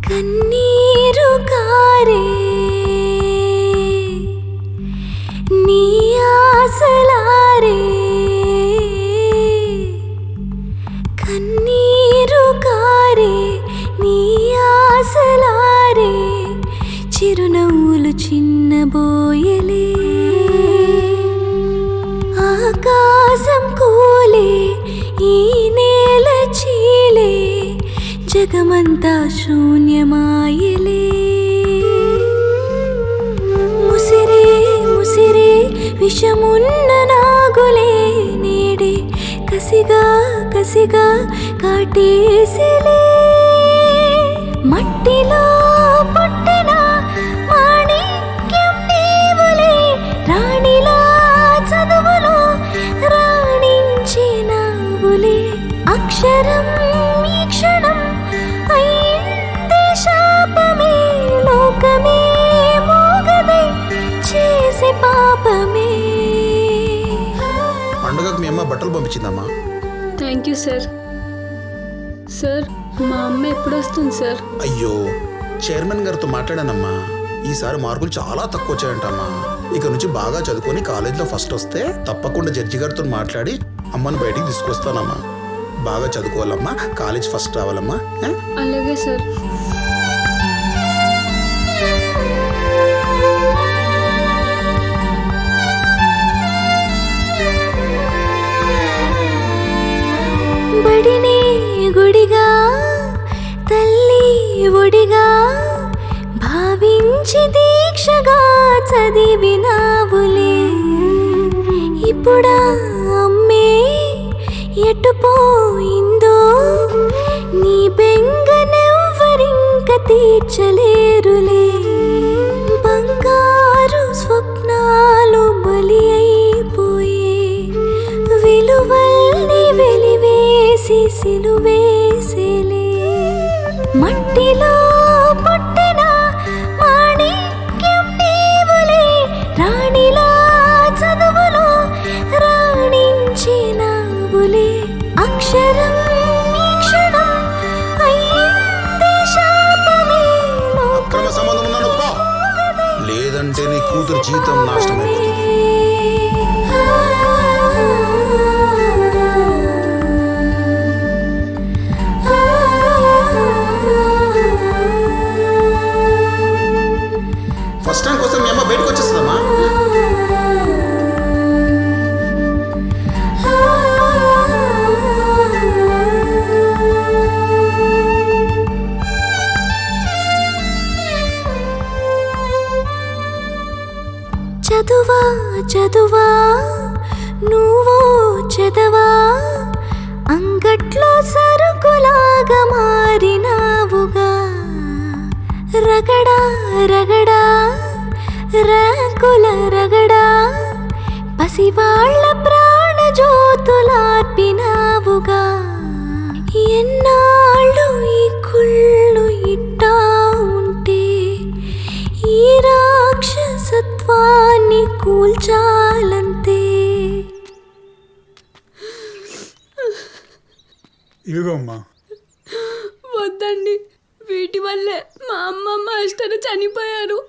కన్నీరు కారే నీ ఆశలారే కన్నీరు కారే నీ ఆశలారే చిరునవ్వులు చిన్నబోయలే ఆకాశం కూలే ఈ నేల చీలే జగమంతా శూన్యమాయలే ముసిరే ముసిరే విషమున్న నాగులే నేడే కసిగా కసిగా కాటేసిలే మట్టిలో పుట్టిన మాణిక్యం నీవులే రాణిలా చదువులో రాణించినావులే అక్షరం ఈ క్షణం అయింది శాపమే లోకమే మోగదే చేసే పాపమే పండుగకు మీ అమ్మ బట్టలు పంపించిందమ్మా థ్యాంక్ యూ సార్ సార్ మా అమ్మ ఎప్పుడు వస్తుంది సార్ అయ్యో చైర్మన్ గారితో మాట్లాడానమ్మా ఈసారి మార్కులు చాలా తక్కువ వచ్చాయంటమ్మా ఇక నుంచి బాగా చదువుకొని కాలేజీలో ఫస్ట్ వస్తే తప్పకుండా జడ్జి గారితో మాట్లాడి అమ్మని బయటికి తీసుకొస్తానమ్మా బాగా చదువుకోవాలమ్మా కాలేజ్ ఫస్ట్ రావాలమ్మా ఏ? అలాగే సార్ బడినే గుడిగా తల్లి ఒడిగా భావించి దీక్షగా చదివినావులే ఇప్పుడా అమ్మే ఎటుపోయిందో నీ బెంగనెవ్వరింక తీర్చలేరులే బంగారు స్వప్నాలు బలి అయిపోయే విలువల్ని వెలివేసి సిలువేసేలే మట్టిలో పుట్టిన మాణిక్యం నీవులే రాణిలా చదువులో రాణించినావులే అక్షరం ఈ క్షణం అయ్యింది శాపమే అక్రమ సంబంధం ఉందని ఒప్పుకో లేదంటే నీ కూతురు జీవితం నాశనం అయిపోతుంది ఫస్ట్ టైం కోసం మీ అమ్మ బయటకు వచ్చేస్తుందమ్మా చదువా చదువా నువ్వో చదవా అంగట్లో సరుకులాగా మారినావుగా రగడా రగడా రాకుల రగడా పసివాళ్ల ప్రాణ జ్యోతులార్పినావుగా ఎన్నాళ్ళు ఈ కుళ్ళు ఇట్టా ఉంటే ఈ రాక్షసత్వాన్ని కూల్చాలంతే ఇదిగో అమ్మా వద్దండి వీటి వల్లే మా అమ్మ మాస్టర్ చనిపోయారు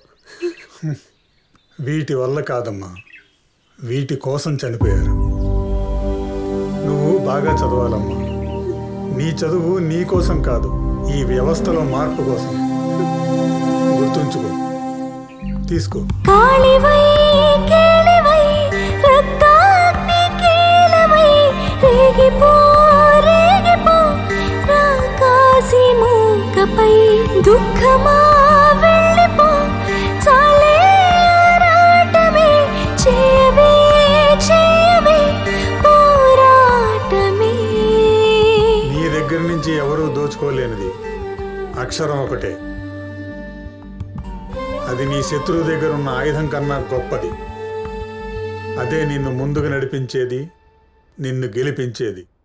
వీటి వల్ల కాదమ్మా వీటి కోసం చనిపోయారు నువ్వు బాగా చదవాలమ్మా నీ చదువు నీ కోసం కాదు ఈ వ్యవస్థలో మార్పు కోసం గుర్తుంచుకో తీసుకో కాళివై కేళివై రక్తాగ్ని కీలవై రేగిపో రేగిపో రాకాసి మూకపై దుఃఖమా వెళ్ళిపో చాలే ఆరాటమే చేయవే చేయవే పోరాటమే నీ దగ్గర నుంచి ఎవరూ దోచుకోలేనిది అక్షరం ఒకటే అది నీ శత్రువు దగ్గర ఉన్న ఆయుధం కన్నా గొప్పది అదే నిన్ను ముందుకు నడిపించేది నిన్ను గెలిపించేది